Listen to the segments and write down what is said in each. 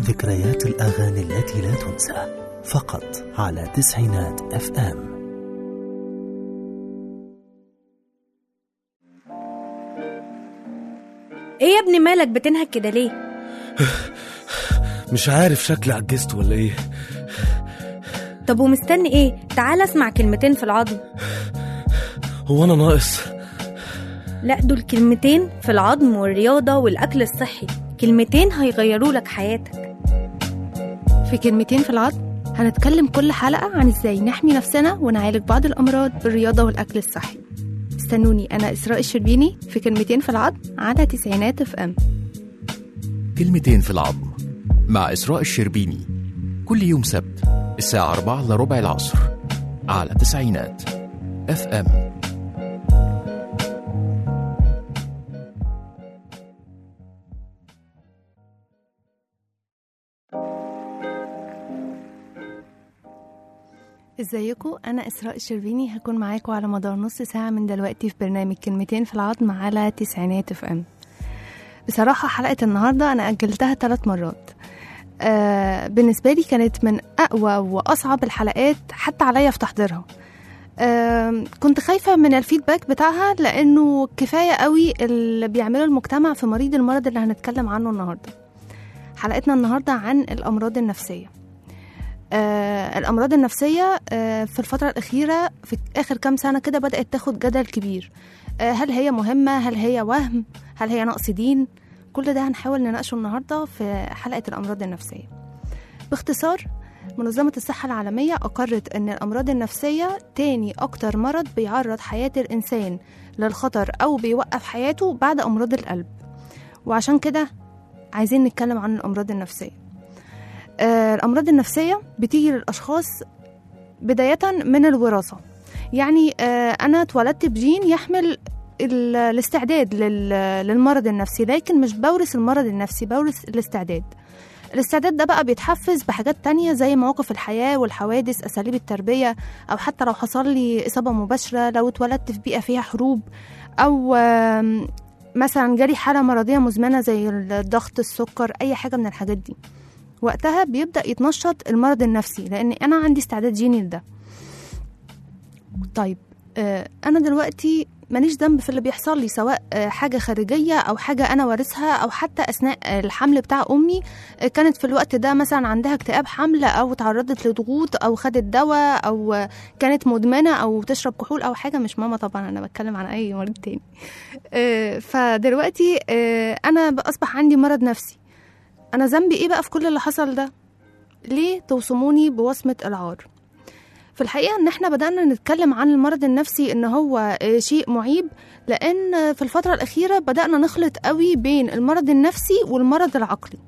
ذكريات الأغاني التي لا تنسى فقط على تسعينات اف ام ايه يا ابني مالك بتنهك كده ليه مش عارف شكلي عجزت ولا ايه طب ومستني ايه تعال اسمع كلمتين في العظم هو انا ناقص لا دول كلمتين في العظم والرياضة والأكل الصحي كلمتين هيغيروا لك حياتك في كلمتين في العظم هنتكلم كل حلقة عن ازاي نحمي نفسنا ونعالج بعض الأمراض بالرياضة والأكل الصحي استنوني أنا إسراء الشربيني في كلمتين في العظم على تسعينات اف ام كلمتين في العظم مع إسراء الشربيني كل يوم سبت الساعة 4 إلا ربع العصر على تسعينات اف ام ازيكم انا اسراء الشربيني هكون معاكم على مدار نص ساعه من دلوقتي في برنامج كلمتين في العظم على تسعينات اف ام بصراحه حلقه النهارده انا اجلتها ثلاث مرات آه بالنسبه لي كانت من اقوى واصعب الحلقات حتى عليا في تحضيرها آه كنت خايفة من الفيدباك بتاعها لأنه كفاية قوي اللي بيعمله المجتمع في مريض المرض اللي هنتكلم عنه النهاردة حلقتنا النهاردة عن الأمراض النفسية آه الأمراض النفسية آه في الفترة الأخيرة في آخر كام سنة كده بدأت تاخد جدل كبير آه هل هي مهمة هل هي وهم هل هي نقص دين كل ده هنحاول نناقشه النهاردة في حلقة الأمراض النفسية باختصار منظمة الصحة العالمية أقرت أن الأمراض النفسية تاني أكتر مرض بيعرض حياة الإنسان للخطر أو بيوقف حياته بعد أمراض القلب وعشان كده عايزين نتكلم عن الأمراض النفسية آه، الأمراض النفسية بتيجي للأشخاص بداية من الوراثة يعني آه، أنا اتولدت بجين يحمل ال- الاستعداد لل- للمرض النفسي لكن مش بورث المرض النفسي بورث الاستعداد الاستعداد ده بقى بيتحفز بحاجات تانية زي مواقف الحياة والحوادث أساليب التربية أو حتى لو حصل لي إصابة مباشرة لو اتولدت في بيئة فيها حروب أو آم، مثلا جالي حالة مرضية مزمنة زي الضغط السكر أي حاجة من الحاجات دي وقتها بيبدأ يتنشط المرض النفسي لأن أنا عندي استعداد جيني لده طيب آه، أنا دلوقتي ماليش ذنب في اللي بيحصل لي سواء آه، حاجة خارجية أو حاجة أنا وارثها أو حتى أثناء آه، الحمل بتاع أمي آه، كانت في الوقت ده مثلا عندها اكتئاب حمل أو تعرضت لضغوط أو خدت دواء أو آه، كانت مدمنة أو تشرب كحول أو حاجة مش ماما طبعا أنا بتكلم عن أي مريض تاني آه، فدلوقتي آه، أنا أصبح عندي مرض نفسي أنا ذنبي إيه بقى في كل اللي حصل ده ليه توصموني بوصمة العار في الحقيقة إن إحنا بدأنا نتكلم عن المرض النفسي إن هو آه، شيء معيب لأن آه، في الفترة الأخيرة بدأنا نخلط قوي بين المرض النفسي والمرض العقلي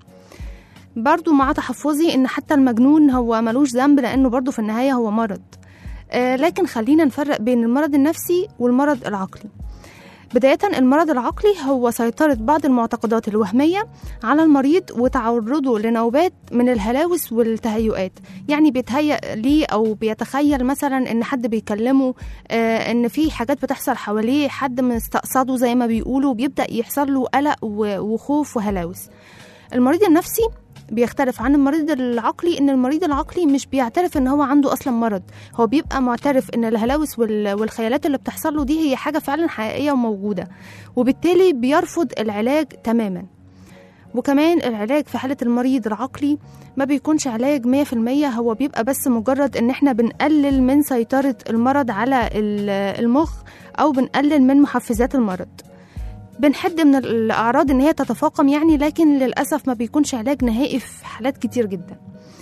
برضو مع تحفظي إن حتى المجنون هو ملوش ذنب لأنه برضو في النهاية هو مرض آه، لكن خلينا نفرق بين المرض النفسي والمرض العقلي بداية المرض العقلي هو سيطرة بعض المعتقدات الوهمية على المريض وتعرضه لنوبات من الهلاوس والتهيؤات يعني بيتهيأ ليه أو بيتخيل مثلا إن حد بيكلمه آه إن في حاجات بتحصل حواليه حد مستقصده زي ما بيقولوا بيبدأ يحصل له قلق و- وخوف وهلاوس المريض النفسي بيختلف عن المريض العقلي ان المريض العقلي مش بيعترف ان هو عنده اصلا مرض هو بيبقى معترف ان الهلاوس وال- والخيالات اللي بتحصل له دي هي حاجه فعلا حقيقيه وموجوده وبالتالي بيرفض العلاج تماما وكمان العلاج في حالة المريض العقلي ما بيكونش علاج 100% هو بيبقى بس مجرد ان احنا بنقلل من سيطرة المرض على ال- المخ او بنقلل من محفزات المرض بنحد من الأعراض إن هي تتفاقم يعني لكن للأسف ما بيكونش علاج نهائي في حالات كتير جدا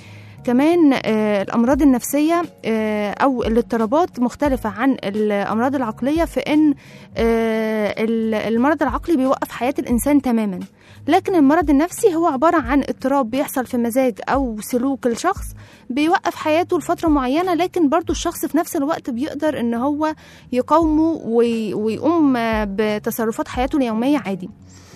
كمان آه، الأمراض النفسية آه، أو الاضطرابات مختلفة عن الأمراض العقلية في إن آه، ال- المرض العقلي بيوقف حياة الإنسان تماما لكن المرض النفسي هو عبارة عن اضطراب بيحصل في مزاج أو سلوك الشخص بيوقف حياته لفترة معينة لكن برضو الشخص في نفس الوقت بيقدر إن هو يقاومه وي- ويقوم آه، بتصرفات حياته اليومية عادي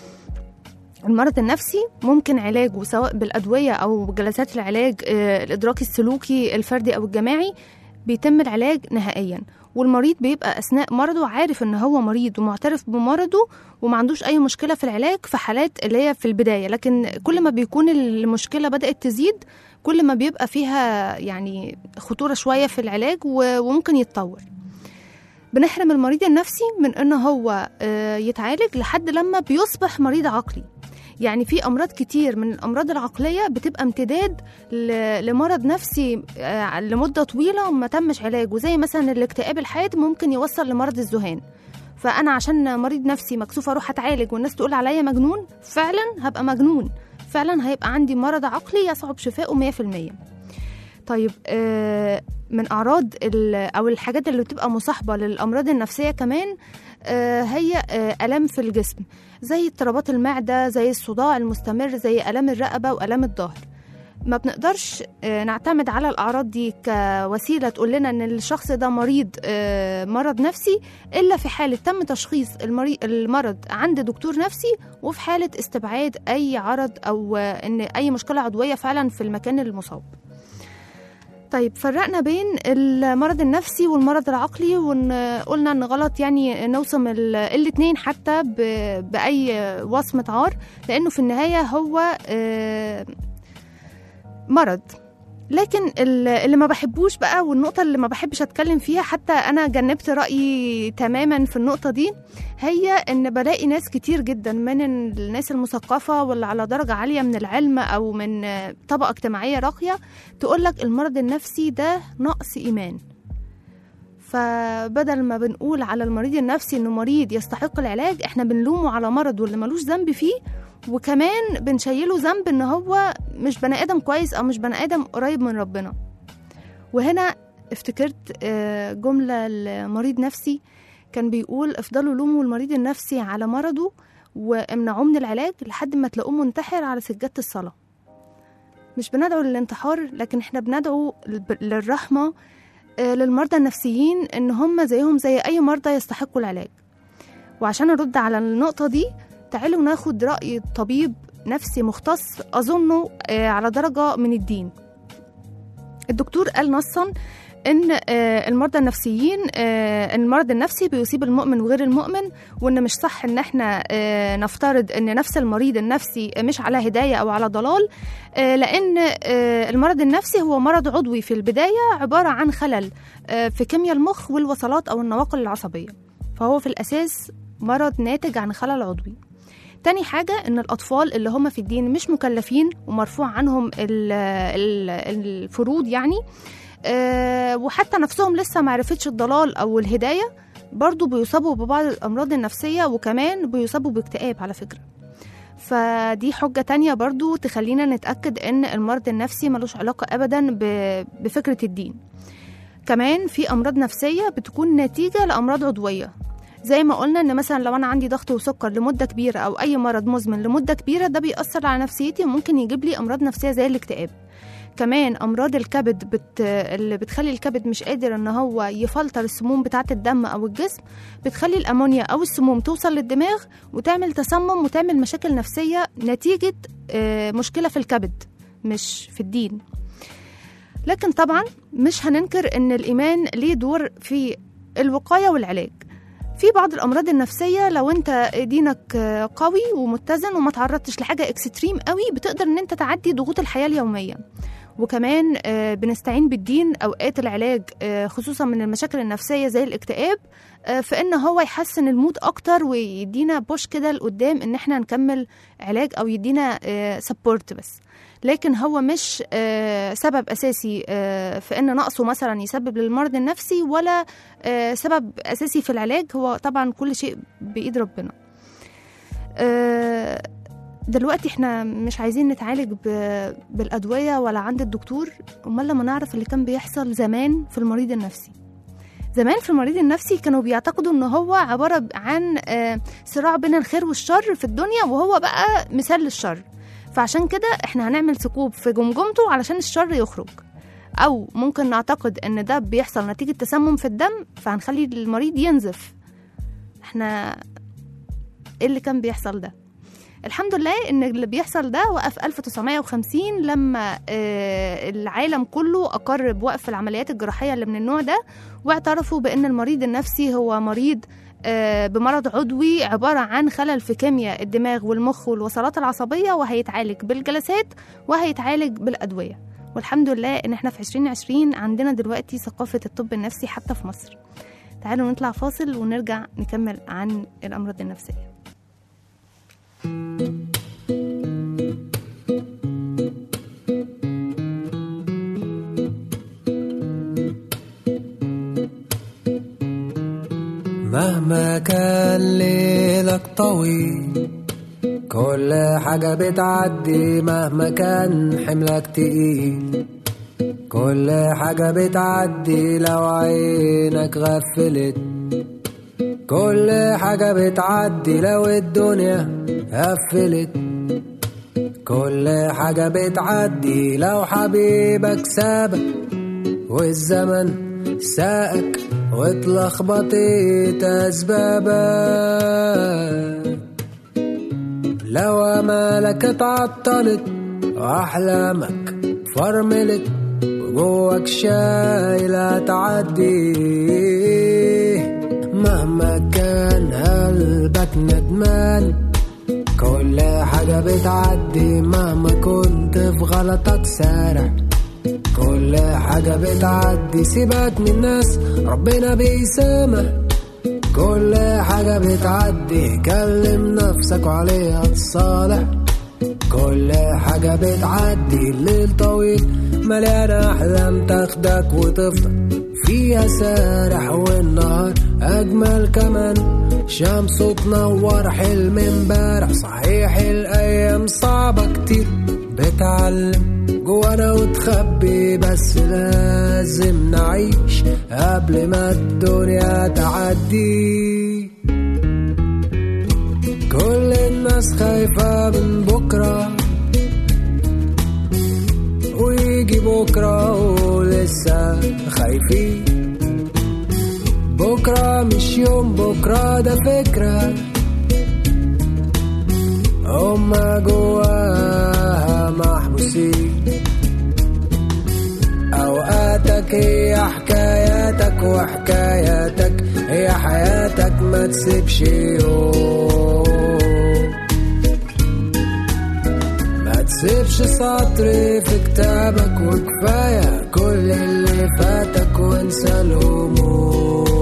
المرض النفسي ممكن علاجه سواء بالأدوية أو بجلسات العلاج آه، الإدراكي السلوكي الفردي أو الجماعي بيتم العلاج نهائيا والمريض بيبقى اثناء مرضه عارف ان هو مريض ومعترف بمرضه وما عندوش اي مشكله في العلاج في حالات اللي هي في البدايه لكن كل ما بيكون المشكله بدات تزيد كل ما بيبقى فيها يعني خطوره شويه في العلاج و- وممكن يتطور بنحرم المريض النفسي من ان هو آه، يتعالج لحد لما بيصبح مريض عقلي يعني في امراض كتير من الامراض العقليه بتبقى امتداد ل- لمرض نفسي آه، لمده طويله وما تمش علاجه زي مثلا الاكتئاب الحاد ممكن يوصل لمرض الذهان فانا عشان مريض نفسي مكسوف اروح اتعالج والناس تقول عليا مجنون فعلا هبقى مجنون فعلا هيبقى عندي مرض عقلي يصعب شفائه 100% طيب آه، من اعراض ال- او الحاجات اللي بتبقى مصاحبه للامراض النفسيه كمان آه، هي آه، الام في الجسم زي اضطرابات المعده زي الصداع المستمر زي الام الرقبه والام الظهر ما بنقدرش آه، نعتمد على الاعراض دي كوسيله تقول لنا ان الشخص ده مريض آه، مرض نفسي الا في حاله تم تشخيص المري- المرض عند دكتور نفسي وفي حاله استبعاد اي عرض او آه، ان اي مشكله عضويه فعلا في المكان المصاب طيب فرقنا بين المرض النفسي والمرض العقلي وقلنا ان غلط يعني نوصم ال- الاتنين حتى ب- باي وصمة عار لانه في النهاية هو آه، مرض لكن ال- اللي ما بحبوش بقى والنقطة اللي ما بحبش أتكلم فيها حتى أنا جنبت رأيي تماما في النقطة دي هي إن بلاقي ناس كتير جدا من الناس المثقفة واللي على درجة عالية من العلم أو من آه، طبقة اجتماعية راقية تقولك المرض النفسي ده نقص إيمان فبدل ما بنقول على المريض النفسي انه مريض يستحق العلاج احنا بنلومه على مرض واللي ملوش ذنب فيه وكمان بنشيله ذنب ان هو مش بني ادم كويس او مش بني ادم قريب من ربنا وهنا افتكرت آه، جملة لمريض نفسي كان بيقول افضلوا لوموا المريض النفسي على مرضه وامنعوه من العلاج لحد ما تلاقوه منتحر على سجادة الصلاة مش بندعو للانتحار لكن احنا بندعو للب- للرحمة آه، للمرضى النفسيين ان هم زيهم زي اي مرضى يستحقوا العلاج وعشان ارد على النقطة دي تعالوا ناخد رأي طبيب نفسي مختص أظنه آه، على درجة من الدين الدكتور قال نصا ان آه، المرضى النفسيين آه، المرض النفسي بيصيب المؤمن وغير المؤمن وان مش صح ان احنا آه، نفترض ان نفس المريض النفسي مش على هدايه او على ضلال آه، لان آه، المرض النفسي هو مرض عضوي في البدايه عباره عن خلل آه، في كيمياء المخ والوصلات او النواقل العصبيه فهو في الاساس مرض ناتج عن خلل عضوي تاني حاجة إن الأطفال اللي هم في الدين مش مكلفين ومرفوع عنهم ال- ال- الفروض يعني آه، وحتى نفسهم لسه معرفتش الضلال أو الهداية برضو بيصابوا ببعض الأمراض النفسية وكمان بيصابوا باكتئاب على فكرة فدي حجة تانية برضو تخلينا نتأكد إن المرض النفسي ملوش علاقة أبدا ب- بفكرة الدين كمان في أمراض نفسية بتكون نتيجة لأمراض عضوية زي ما قلنا ان مثلا لو انا عندي ضغط وسكر لمده كبيره او اي مرض مزمن لمده كبيره ده بيأثر على نفسيتي وممكن يجيب لي امراض نفسيه زي الاكتئاب كمان امراض الكبد بت... اللي بتخلي الكبد مش قادر ان هو يفلتر السموم بتاعه الدم او الجسم بتخلي الامونيا او السموم توصل للدماغ وتعمل تسمم وتعمل مشاكل نفسيه نتيجه آه، مشكله في الكبد مش في الدين لكن طبعا مش هننكر ان الايمان ليه دور في الوقايه والعلاج في بعض الامراض النفسيه لو انت دينك آه، قوي ومتزن وما تعرضتش لحاجه اكستريم قوي بتقدر ان انت تعدي ضغوط الحياه اليوميه وكمان آه، بنستعين بالدين اوقات العلاج آه، خصوصا من المشاكل النفسيه زي الاكتئاب آه، في ان هو يحسن المود اكتر ويدينا بوش كده لقدام ان احنا نكمل علاج او يدينا سبورت بس لكن هو مش آه، سبب اساسي آه، في ان نقصه مثلا يسبب للمرض النفسي ولا آه، سبب اساسي في العلاج هو طبعا كل شيء بايد ربنا آه، دلوقتي احنا مش عايزين نتعالج ب- بالادويه ولا عند الدكتور امال لما نعرف اللي كان بيحصل زمان في المريض النفسي زمان في المريض النفسي كانوا بيعتقدوا ان هو عباره عن آه، صراع بين الخير والشر في الدنيا وهو بقى مثال للشر فعشان كده احنا هنعمل ثقوب في جمجمته علشان الشر يخرج او ممكن نعتقد ان ده بيحصل نتيجه تسمم في الدم فهنخلي المريض ينزف احنا ايه اللي كان بيحصل ده الحمد لله ان اللي بيحصل ده وقف 1950 لما آه، العالم كله اقر بوقف العمليات الجراحيه اللي من النوع ده واعترفوا بان المريض النفسي هو مريض آه، بمرض عضوي عباره عن خلل في كيمياء الدماغ والمخ والوصلات العصبيه وهيتعالج بالجلسات وهيتعالج بالادويه والحمد لله ان احنا في 2020 عندنا دلوقتي ثقافه الطب النفسي حتى في مصر تعالوا نطلع فاصل ونرجع نكمل عن الامراض النفسيه مهما كان ليلك طويل كل حاجة بتعدي مهما كان حملك تقيل كل حاجة بتعدي لو عينك غفلت كل حاجة بتعدي لو الدنيا قفلت كل حاجة بتعدي لو حبيبك سابك والزمن ساقك واتلخبطت أسبابك لو أمالك اتعطلت وأحلامك فرملت وجواك شايلة تعدي مهما كان قلبك ندمان كل حاجة بتعدي مهما كنت في غلطك سارع كل حاجة بتعدي سيبك من الناس ربنا بيسامح كل حاجة بتعدي كلم نفسك وعليها تصالح كل حاجة بتعدي الليل طويل مليان أحلام تاخدك وتفضل فيها سارح والنهار أجمل كمان شمس تنور حلم امبارح صحيح الأيام صعبة كتير بتعلم جوانا وتخبي بس لازم نعيش قبل ما الدنيا تعدي كل الناس خايفة من بكرة ويجي بكرة ولسه خايفين بكرة مش يوم بكرة ده فكرة هما جواها محبوسين أوقاتك هي حكاياتك وحكاياتك هي حياتك ما تسيبش يوم ما تسيبش سطر في كتابك وكفاية كل اللي فاتك وانسى الهموم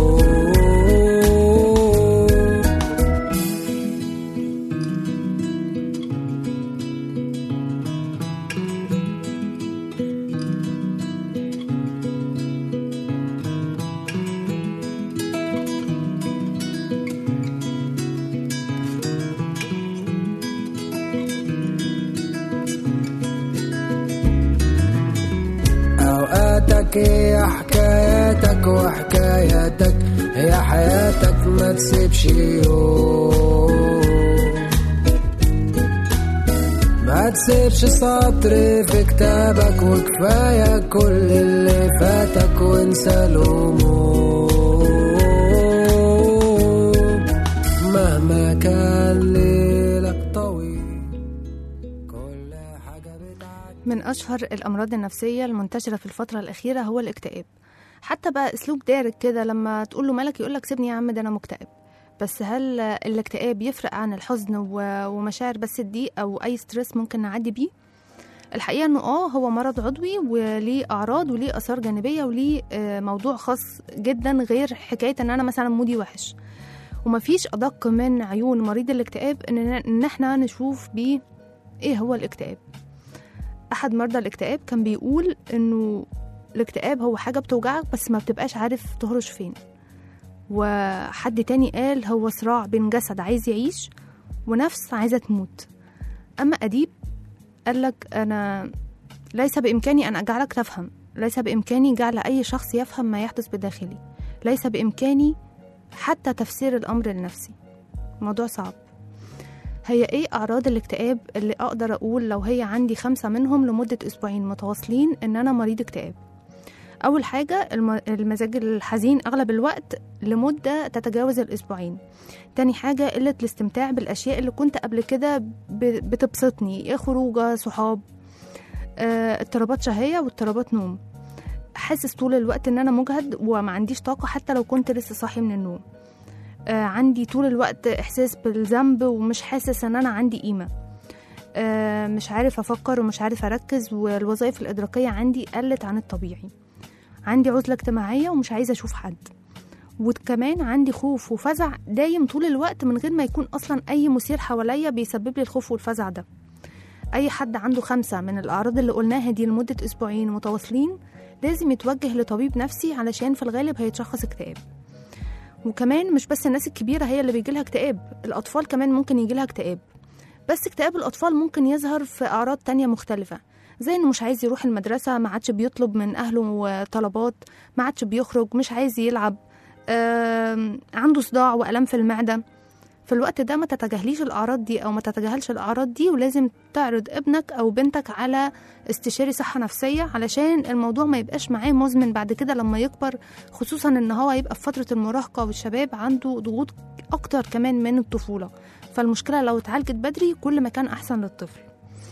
أوقاتك هي حكاياتك وحكاياتك هي حياتك ما تسيبش يوم ما تسيبش سطر في كتابك وكفاية كل اللي فاتك وانسى الهموم مهما كان ليلك طويل كل حاجة بتعدي من أشهر الأمراض النفسية المنتشرة في الفترة الأخيرة هو الاكتئاب حتى بقى أسلوب دارج كده لما تقول له مالك يقولك سيبني يا عم ده أنا مكتئب بس هل الاكتئاب يفرق عن الحزن و- ومشاعر بس الضيق أو أي ستريس ممكن نعدي بيه؟ الحقيقة إنه آه هو مرض عضوي وليه أعراض وليه آثار جانبية وليه آه، موضوع خاص جدا غير حكاية إن أنا مثلا مودي وحش ومفيش أدق من عيون مريض الاكتئاب إن إن إحنا نشوف بيه إيه هو الاكتئاب احد مرضى الاكتئاب كان بيقول انه الاكتئاب هو حاجه بتوجعك بس ما بتبقاش عارف تهرش فين وحد تاني قال هو صراع بين جسد عايز يعيش ونفس عايزه تموت اما اديب قالك انا ليس بامكاني ان اجعلك تفهم ليس بامكاني جعل اي شخص يفهم ما يحدث بداخلي ليس بامكاني حتى تفسير الامر النفسي موضوع صعب هي ايه اعراض الاكتئاب اللي اقدر اقول لو هي عندي خمسة منهم لمدة اسبوعين متواصلين ان انا مريض اكتئاب أول حاجة الم- المزاج الحزين أغلب الوقت لمدة تتجاوز الأسبوعين تاني حاجة قلة الاستمتاع بالأشياء اللي كنت قبل كده ب- بتبسطني خروجة صحاب آه، اضطرابات شهية واضطرابات نوم حاسس طول الوقت ان انا مجهد وما عنديش طاقة حتى لو كنت لسه صاحي من النوم آه، عندي طول الوقت احساس بالذنب ومش حاسس ان انا عندي قيمة آه، مش عارف افكر ومش عارف اركز والوظائف الادراكية عندي قلت عن الطبيعي عندي عزلة اجتماعية ومش عايزة اشوف حد وكمان عندي خوف وفزع دايم طول الوقت من غير ما يكون اصلا اي مثير حواليا بيسبب لي الخوف والفزع ده اي حد عنده خمسة من الاعراض اللي قلناها دي لمدة اسبوعين متواصلين لازم يتوجه لطبيب نفسي علشان في الغالب هيتشخص اكتئاب وكمان مش بس الناس الكبيرة هي اللي بيجيلها اكتئاب الأطفال كمان ممكن يجيلها اكتئاب بس اكتئاب الأطفال ممكن يظهر في أعراض تانية مختلفة زي إنه مش عايز يروح المدرسة ما عادش بيطلب من أهله طلبات ما عادش بيخرج مش عايز يلعب آم، عنده صداع وألم في المعدة في الوقت ده ما تتجاهليش الأعراض دي أو ما تتجاهلش الأعراض دي ولازم تعرض ابنك أو بنتك على استشاري صحة نفسية علشان الموضوع ما يبقاش معاه مزمن بعد كده لما يكبر خصوصا إن هو يبقى في فترة المراهقة والشباب عنده ضغوط أكتر كمان من الطفولة فالمشكلة لو اتعالجت بدري كل ما كان أحسن للطفل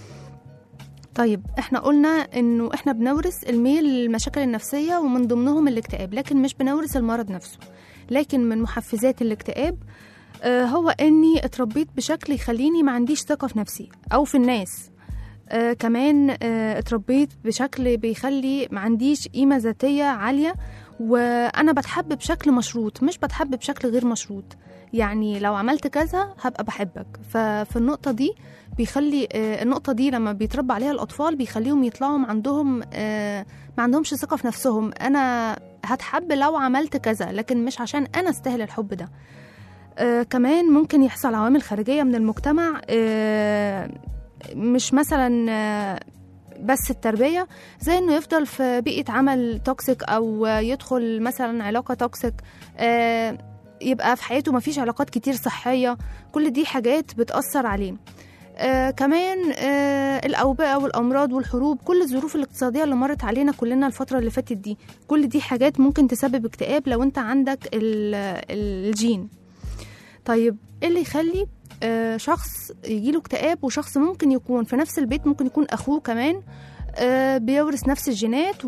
طيب احنا قلنا انه احنا بنورث الميل للمشاكل النفسية ومن ضمنهم الاكتئاب لكن مش بنورث المرض نفسه لكن من محفزات الاكتئاب آه، هو اني اتربيت بشكل يخليني ما عنديش ثقة في نفسي او في الناس آه كمان آه اتربيت بشكل بيخلي ما عنديش قيمة ذاتية عالية وانا بتحب بشكل مشروط مش بتحب بشكل غير مشروط يعني لو عملت كذا هبقى بحبك ففي النقطة دي بيخلي آه النقطة دي لما بيتربى عليها الأطفال بيخليهم يطلعوا عندهم آه ما عندهمش ثقة في نفسهم أنا هتحب لو عملت كذا لكن مش عشان أنا استاهل الحب ده آه كمان ممكن يحصل عوامل خارجية من المجتمع آه مش مثلا آه بس التربية زي انه يفضل في بيئة عمل توكسيك او يدخل مثلا علاقة توكسيك آه يبقى في حياته مفيش علاقات كتير صحية كل دي حاجات بتأثر عليه آه كمان آه الأوبئة والأمراض والحروب كل الظروف الاقتصادية اللي مرت علينا كلنا الفترة اللي فاتت دي كل دي حاجات ممكن تسبب اكتئاب لو انت عندك ال- الجين طيب ايه اللي يخلي آه شخص يجيله اكتئاب وشخص ممكن يكون في نفس البيت ممكن يكون اخوه كمان آه بيورث نفس الجينات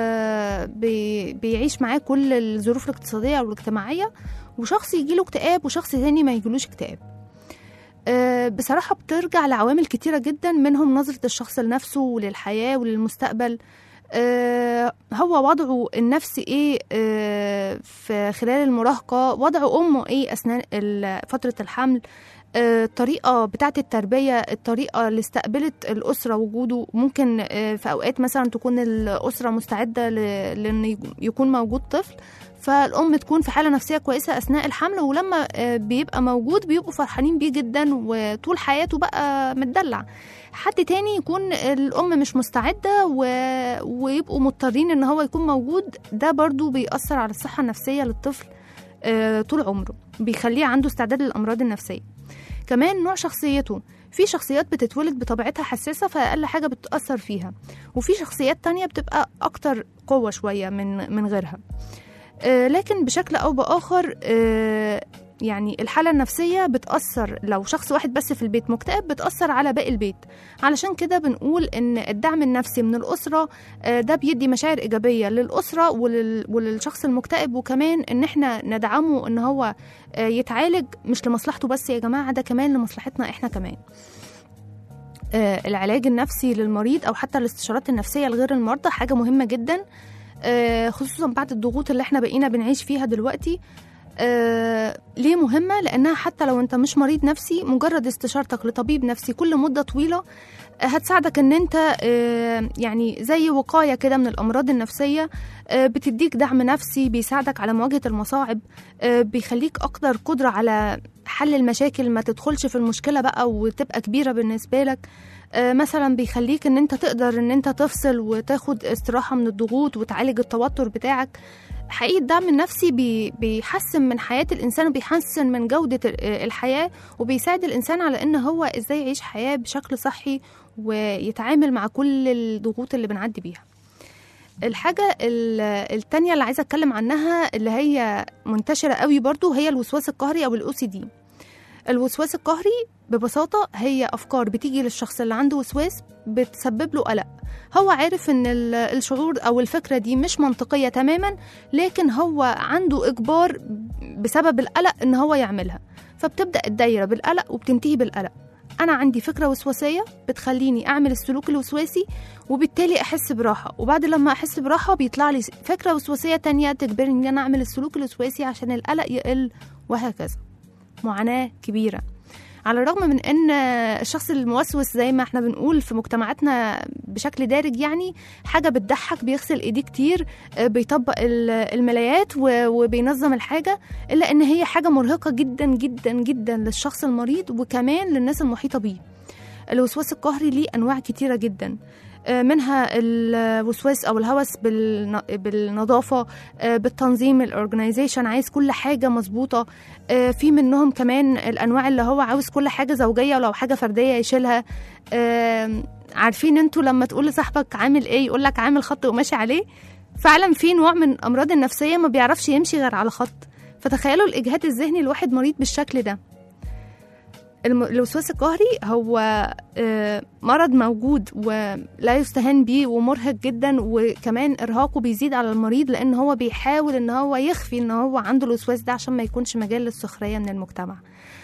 وبيعيش معاه كل الظروف الاقتصادية والاجتماعية وشخص يجيله اكتئاب وشخص تاني ما يجيلوش اكتئاب آه، بصراحة بترجع لعوامل كتيرة جدا منهم نظرة الشخص لنفسه وللحياة وللمستقبل آه، هو وضعه النفسي ايه آه، في خلال المراهقة وضع أمه ايه أثناء ال- فترة الحمل آه، الطريقة بتاعة التربية الطريقة اللي استقبلت الأسرة وجوده ممكن آه، في أوقات مثلا تكون الأسرة مستعدة ل- لأن يج- يكون موجود طفل فالأم تكون في حالة نفسية كويسة أثناء الحمل ولما آه، بيبقى موجود بيبقوا فرحانين بيه جدا وطول حياته بقى متدلع حد تاني يكون الأم مش مستعدة و... ويبقوا مضطرين إن هو يكون موجود ده برضو بيأثر على الصحة النفسية للطفل آه، طول عمره بيخليه عنده استعداد للأمراض النفسية كمان نوع شخصيته في شخصيات بتتولد بطبيعتها حساسة فأقل حاجة بتأثر فيها وفي شخصيات تانية بتبقى أكتر قوة شوية من من غيرها آه، لكن بشكل أو بآخر آه، يعني الحالة النفسية بتأثر لو شخص واحد بس في البيت مكتئب بتأثر على باقي البيت علشان كده بنقول إن الدعم النفسي من الأسرة آه، ده بيدي مشاعر إيجابية للأسرة ولل... وللشخص المكتئب وكمان إن إحنا ندعمه إن هو آه، يتعالج مش لمصلحته بس يا جماعة ده كمان لمصلحتنا إحنا كمان آه، العلاج النفسي للمريض أو حتى الاستشارات النفسية لغير المرضى حاجة مهمة جدا آه، خصوصا بعد الضغوط اللي احنا بقينا بنعيش فيها دلوقتي آه ليه مهمة؟ لأنها حتى لو أنت مش مريض نفسي مجرد استشارتك لطبيب نفسي كل مدة طويلة آه، هتساعدك ان انت آه، يعني زي وقاية كده من الأمراض النفسية آه، بتديك دعم نفسي بيساعدك على مواجهة المصاعب آه، بيخليك أقدر قدرة على حل المشاكل ما تدخلش في المشكلة بقى وتبقى كبيرة بالنسبة لك آه، مثلا بيخليك ان انت تقدر ان انت تفصل وتاخد استراحة من الضغوط وتعالج التوتر بتاعك حقيقة الدعم النفسي بي- بيحسن من حياة الإنسان وبيحسن من جودة ال- الحياة وبيساعد الإنسان على إن هو إزاي يعيش حياة بشكل صحي ويتعامل مع كل الضغوط اللي بنعدي بيها الحاجة ال- التانية اللي عايزة أتكلم عنها اللي هي منتشرة قوي برضو هي الوسواس القهري أو الأو سي دي الوسواس القهري ببساطة هي أفكار بتيجي للشخص اللي عنده وسواس بتسبب له قلق هو عارف إن ال- الشعور أو الفكرة دي مش منطقية تماما لكن هو عنده إجبار بسبب القلق إن هو يعملها فبتبدأ الدايرة بالقلق وبتنتهي بالقلق أنا عندي فكرة وسواسية بتخليني أعمل السلوك الوسواسي وبالتالي أحس براحة وبعد لما أحس براحة بيطلع لي فكرة وسواسية تانية تجبرني إن أنا أعمل السلوك الوسواسي عشان القلق يقل وهكذا معاناة كبيرة على الرغم من ان الشخص الموسوس زي ما احنا بنقول في مجتمعاتنا بشكل دارج يعني حاجه بتضحك بيغسل ايديه كتير آه، بيطبق ال- الملايات و- وبينظم الحاجه الا ان هي حاجه مرهقه جدا جدا جدا للشخص المريض وكمان للناس المحيطه بيه الوسواس القهري ليه انواع كتيره جدا آه، منها الوسواس او الهوس بالن- بالنظافه آه، بالتنظيم الاورجنايزيشن عايز كل حاجه مظبوطه آه، في منهم كمان الانواع اللي هو عاوز كل حاجه زوجيه ولو حاجه فرديه يشيلها آم، عارفين انتوا لما تقول لصاحبك عامل ايه يقول لك عامل خط وماشي عليه فعلا في نوع من الامراض النفسيه ما بيعرفش يمشي غير على خط فتخيلوا الاجهاد الذهني لواحد مريض بالشكل ده الم- الوسواس القهري هو آه، مرض موجود ولا يستهان بيه ومرهق جدا وكمان ارهاقه بيزيد على المريض لان هو بيحاول ان هو يخفي ان هو عنده الوسواس ده عشان ما يكونش مجال للسخريه من المجتمع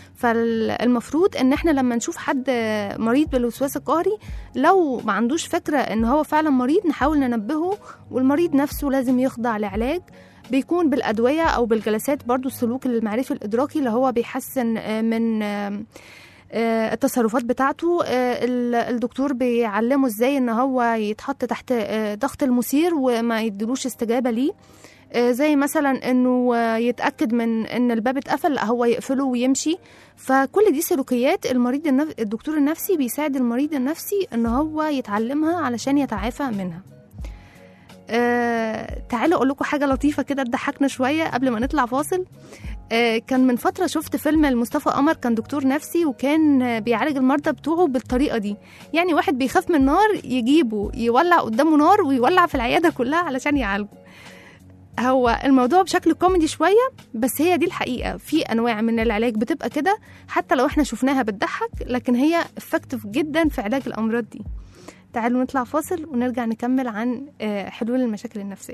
فالمفروض ان احنا لما نشوف حد مريض بالوسواس القهري لو ما عندوش فكره ان هو فعلا مريض نحاول ننبهه والمريض نفسه لازم يخضع لعلاج بيكون بالادويه او بالجلسات برضو السلوك المعرفي الادراكي اللي هو بيحسن آه، من آه، آه، التصرفات بتاعته آه، ال- الدكتور بيعلمه ازاي ان هو يتحط تحت آه، ضغط المثير وما يدلوش استجابه ليه آه، زي مثلا انه آه، يتاكد من ان الباب اتقفل لا هو يقفله ويمشي فكل دي سلوكيات المريض النف... الدكتور النفسي بيساعد المريض النفسي ان هو يتعلمها علشان يتعافى منها آه، تعالوا اقول لكم حاجه لطيفه كده تضحكنا شويه قبل ما نطلع فاصل آه، كان من فتره شفت فيلم لمصطفى قمر كان دكتور نفسي وكان آه، بيعالج المرضى بتوعه بالطريقه دي يعني واحد بيخاف من النار يجيبه يولع قدامه نار ويولع في العياده كلها علشان يعالجه هو الموضوع بشكل كوميدي شويه بس هي دي الحقيقه في انواع من العلاج بتبقى كده حتى لو احنا شفناها بتضحك لكن هي افكتيف جدا في علاج الامراض دي تعالوا نطلع فاصل ونرجع نكمل عن آه، حلول المشاكل النفسيه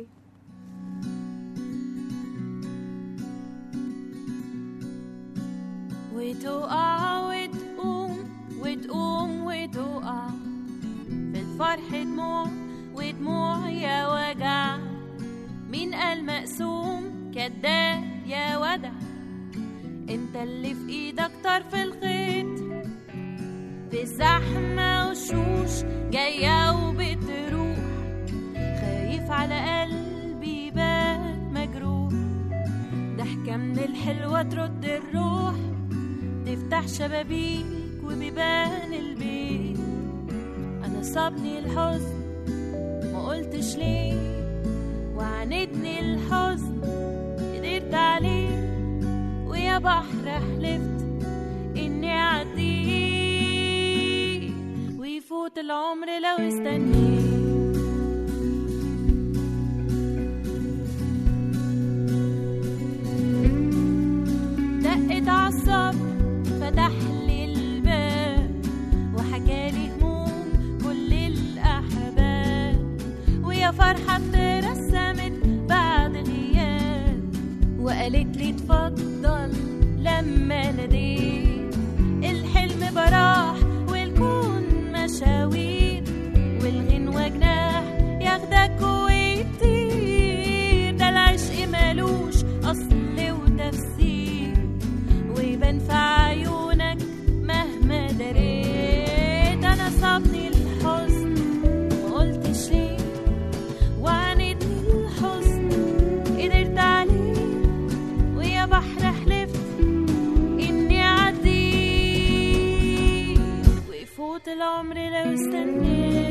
وتقع وتقوم وتقوم وتقع في الفرح دموع ودموع يا وجع مين قال مقسوم كداب يا ودع انت اللي في ايدك طرف الخيط في زحمة وشوش جاية وبتروح خايف على قلبي بات مجروح ضحكة من الحلوة ترد الروح تفتح شبابيك وبيبان البيت انا صابني الحزن ما قلتش ليه وعاندني الحزن قدرت عليه ويا بحر حلفت اني اعديه ويفوت العمر لو استنيت دقت عالصبر فتح لي الباب وحكالي هموم كل الأحباب ويا فرحة اترسمت بعد غياب وقالت لي اتفضل لما ناديت الحلم براح والكون مشاوير والغنوة جناح ياخدك ويطير ده العشق مالوش أصل وتفسير ويبان في عيونك مهما دريت انا صابني الحزن ما قلتش ليه وعاندني الحزن قدرت عليه ويا بحر حلفت اني اعديه ويفوت العمر لو استنيت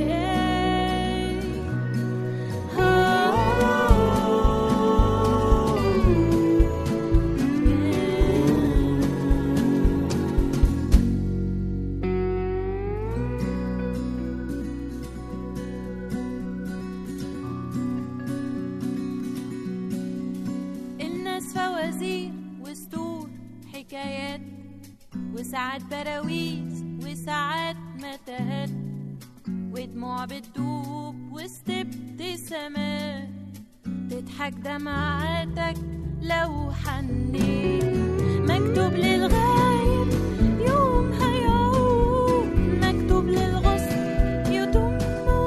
ساعات براويز وساعات متاهات ودموع بتدوب وسط ابتسامات تضحك دمعاتك لو حنيت مكتوب للغايب يوم هيعود مكتوب للغصن يدوم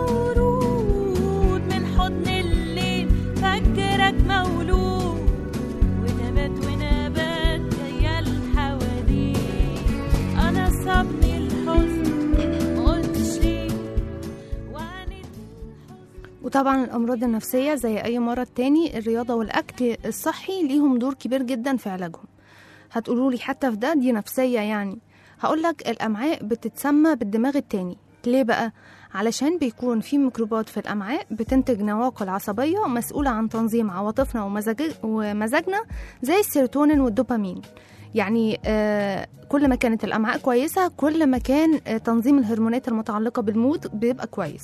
ورود من حضن الليل فجرك مولود ونبات ونبات جاية الحواليك أنا صابني الحزن مقلتش ليه وعانيت وطبعا الأمراض النفسية زي أي مرض تاني الرياضة والأكل الصحي ليهم دور كبير جدا في علاجهم هتقولوا لي حتى في ده دي نفسية يعني هقولك الأمعاء بتتسمى بالدماغ التاني ليه بقى؟ علشان بيكون في ميكروبات في الأمعاء بتنتج نواقل عصبية مسؤولة عن تنظيم عواطفنا ومزاج- ومزاجنا زي السيروتونين والدوبامين يعني آه كل ما كانت الأمعاء كويسة كل ما كان آه تنظيم الهرمونات المتعلقة بالمود بيبقى كويس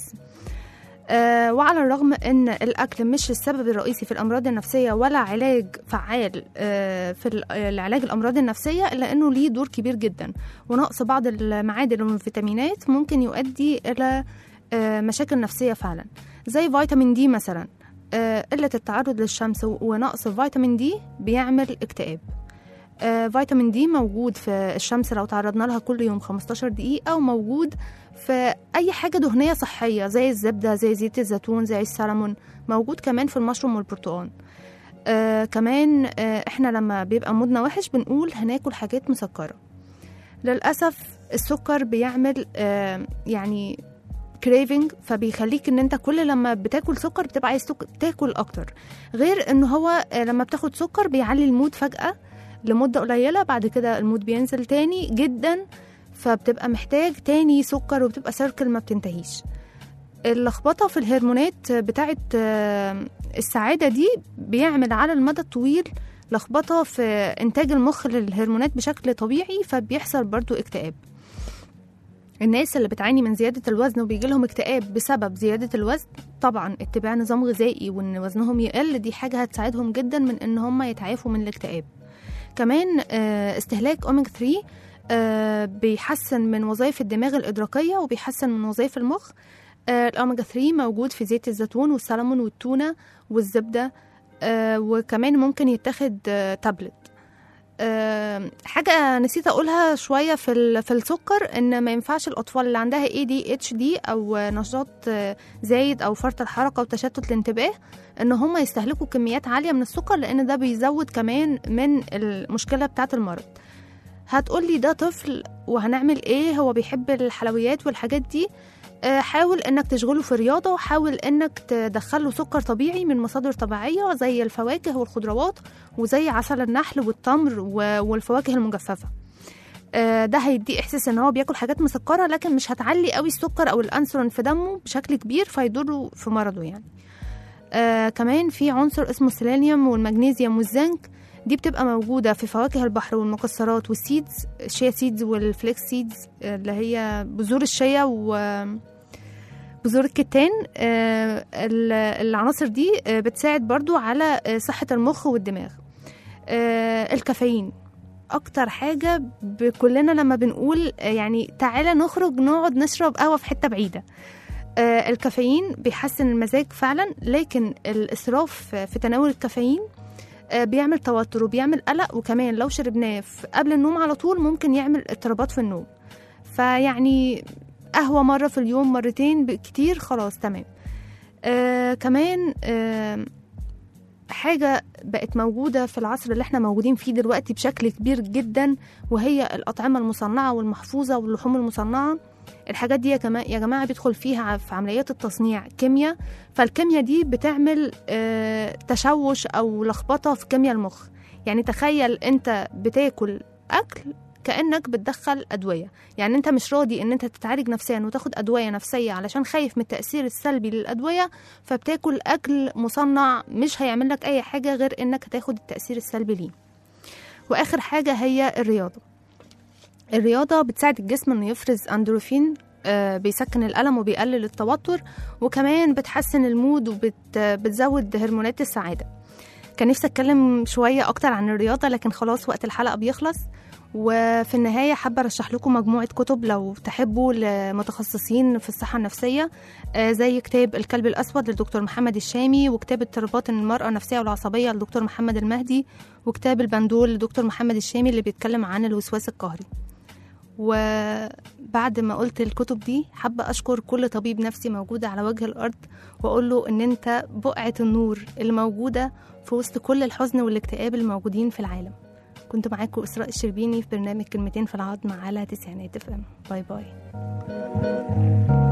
آه وعلى الرغم ان الاكل مش السبب الرئيسي في الامراض النفسيه ولا علاج فعال آه في ال- العلاج الامراض النفسيه الا انه ليه دور كبير جدا ونقص بعض المعادن والفيتامينات ممكن يؤدي الى آه مشاكل نفسيه فعلا زي فيتامين دي مثلا آه قله التعرض للشمس ونقص فيتامين دي بيعمل اكتئاب آه فيتامين دي موجود في الشمس لو تعرضنا لها كل يوم 15 دقيقة وموجود في أي حاجة دهنية صحية زي الزبدة زي زيت الزيتون زي السلمون موجود كمان في المشروم والبرتقال آه كمان آه احنا لما بيبقى مودنا وحش بنقول هناكل حاجات مسكرة للأسف السكر بيعمل آه يعني كريفنج فبيخليك ان انت كل لما بتاكل سكر بتبقى عايز تاك- تاكل اكتر غير ان هو آه، لما بتاخد سكر بيعلي المود فجأة لمدة قليلة بعد كده المود بينزل تاني جدا فبتبقى محتاج تاني سكر وبتبقى سيركل ما بتنتهيش اللخبطة في الهرمونات بتاعت آه، السعادة دي بيعمل على المدى الطويل لخبطة في إنتاج المخ للهرمونات بشكل طبيعي فبيحصل برضو اكتئاب الناس اللي بتعاني من زيادة الوزن وبيجي لهم اكتئاب بسبب زيادة الوزن طبعا اتباع نظام غذائي وان وزنهم يقل دي حاجة هتساعدهم جدا من ان هم يتعافوا من الاكتئاب كمان آه، استهلاك اوميجا 3 آه، بيحسن من وظائف الدماغ الإدراكية وبيحسن من وظائف المخ آه، الأوميجا 3 موجود في زيت الزيتون والسلمون والتونة والزبدة آه، وكمان ممكن يتاخد آه، تابلت آه، حاجة نسيت أقولها شوية في ال- في السكر إن ما ينفعش الأطفال اللي عندها ADHD أو نشاط آه، زايد أو فرط الحركة وتشتت الانتباه إن هم يستهلكوا كميات عالية من السكر لأن ده بيزود كمان من المشكلة بتاعة المرض هتقولي ده طفل وهنعمل ايه هو بيحب الحلويات والحاجات دي آه، حاول انك تشغله في رياضه وحاول انك تدخله سكر طبيعي من مصادر طبيعيه زي الفواكه والخضروات وزي عسل النحل والتمر و- والفواكه المجففه آه، ده هيديه احساس ان هو بياكل حاجات مسكره لكن مش هتعلي قوي السكر او الانسولين في دمه بشكل كبير فيضره في مرضه يعني آه كمان في عنصر اسمه السيلينيوم والمغنيسيوم والزنك دي بتبقى موجودة في فواكه البحر والمكسرات والسيدز الشيا سيدز والفليكس سيدز اللي هي بذور الشيا و بذور الكتان آه، ال- العناصر دي آه، بتساعد برضو على آه، صحة المخ والدماغ آه، الكافيين اكتر حاجة ب- كلنا لما بنقول آه، يعني تعالى نخرج نقعد نشرب قهوة في حتة بعيدة آه، الكافيين بيحسن المزاج فعلا لكن الاسراف في تناول الكافيين آه، بيعمل توتر وبيعمل قلق وكمان لو شربناه في- قبل النوم على طول ممكن يعمل اضطرابات في النوم فيعني قهوة مرة في اليوم مرتين كتير خلاص تمام آه كمان آه حاجة بقت موجودة في العصر اللي احنا موجودين فيه دلوقتي بشكل كبير جدا وهي الأطعمة المصنعة والمحفوظة واللحوم المصنعة الحاجات دي يا جماعة, يا جماعة بيدخل فيها في عمليات التصنيع كيمياء فالكيمياء دي بتعمل آه تشوش أو لخبطة في كيمياء المخ يعني تخيل انت بتاكل أكل كأنك بتدخل أدوية يعني انت مش راضي ان انت تتعالج نفسيا وتاخد أدوية نفسية علشان خايف من التأثير السلبي للأدوية فبتاكل أكل مصنع مش هيعمل لك أي حاجة غير انك هتاخد التأثير السلبي ليه وآخر حاجة هي الرياضة الرياضة بتساعد الجسم انه يفرز اندروفين آه، بيسكن الألم وبيقلل التوتر وكمان بتحسن المود وبتزود هرمونات السعادة كان نفسي أتكلم شوية أكتر عن الرياضة لكن خلاص وقت الحلقة بيخلص وفي النهاية حابة أرشح لكم مجموعة كتب لو تحبوا لمتخصصين في الصحة النفسية آه، زي كتاب الكلب الأسود للدكتور محمد الشامي وكتاب اضطرابات المرأة النفسية والعصبية للدكتور محمد المهدي وكتاب البندول للدكتور محمد الشامي اللي بيتكلم عن الوسواس القهري وبعد ما قلت الكتب دي حابة أشكر كل طبيب نفسي موجود على وجه الأرض وأقول له إن أنت بقعة النور اللي موجودة في وسط كل الحزن والاكتئاب الموجودين في العالم كنت معاكم إسراء الشربيني في برنامج كلمتين في العظم على تسعينات اف ام باي باي